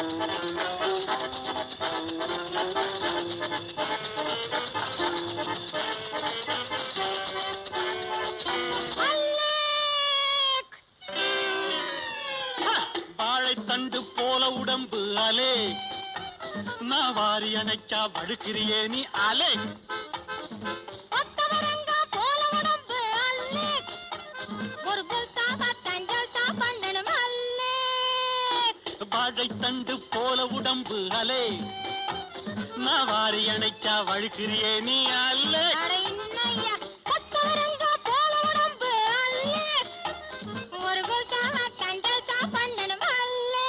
வாழைத்தண்டு போல உடம்பு அலே நான் வாரி அணைக்கா வடுக்கிறியே நீ அலே கொத்தவரங்கா போல உடம்பு அல்லே ஒரு குல்தாவா தஞ்சல் தா பண்ணணும் அல்லே வாழைத்தண்டு போல உடம்பு அலே நான் வாரி அணைக்கா வழுக்கிறியே நீ அல்லே அட இன்னையா கொத்தவரங்கா போல உடம்பு அல்லே ஒரு குல்தாவா தஞ்சல் தா பண்ணணும் அல்லே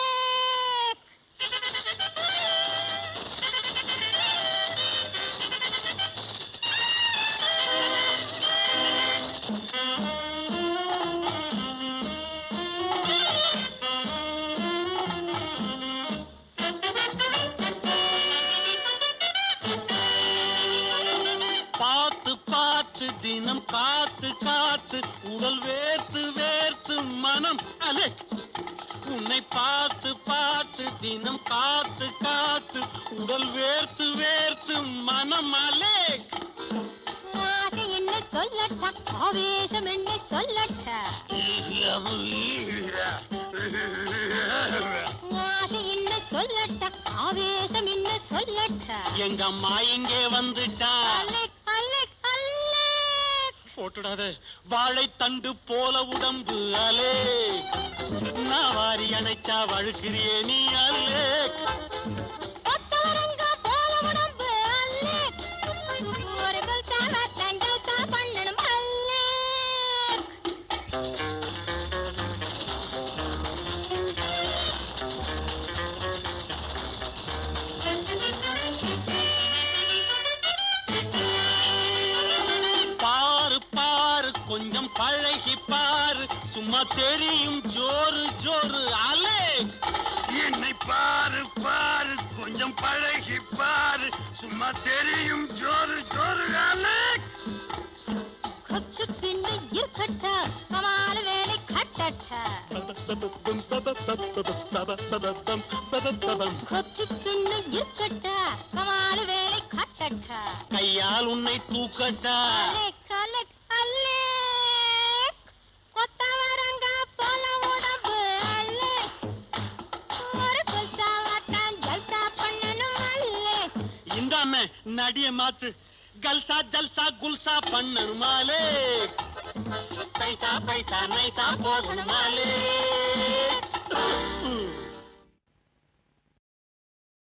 பார்த்து பார்த்து தினம் காத்து காத்து உடல் வேர்த்து வேர்த்து மனம் அலே உன்னை பார்த்து பார்த்து தினம் காத்து காத்து உடல் வேர்த்து வேர்த்து மனம் அலே ஆசை என்ன சொல்லட்டா ஆவேசம் என்ன சொல்லட்டா ஆசை என்ன சொல்லட்டா ஆவேசம் என்ன சொல்லட்டா எங்க அம்மா இங்கே வந்துட்டா அலெக் அலெக் அலெக் போட்டுடாத வாழைத்தண்டு போல உடம்பு அலே நான் வாரி அணைச்சா வழுக்கிறியே நீ அலே கொத்தவரங்கா போல உடம்பு அலெக் ஒரு குல்தாவா தஞ்சல் தா பண்ணணும் அலெக் பாரு பாரு கொஞ்சம் பழகி பாரு சும்மா தெரியும் ஜோறு ஜோறு அலே என்னை பாரு பாரு கொஞ்சம் பழகி பாரு சும்மா தெரியும் ஜோறு ஜோறு அலே கொச்சு பின்னு இருக்கட்டா கமால வேலை கட்டட்டா கொச்சு பின்னு இருக்கட்டா கமால வேலை கட்டட்டா கையால் உன்னை தூக்கட்டா அலெக் அலெக் அலெக் கொத்தவரங்கா போல உடம்பு அலெக் ஒரு குல்தாவா தான் ஜல்சா பண்ணணும் அலெக் இந்தாம நடிய மாத்து கல்சா ஜல்சா குல்சா பண்ணணுமாலே பைசா பைசா நைசா போகணுமாலே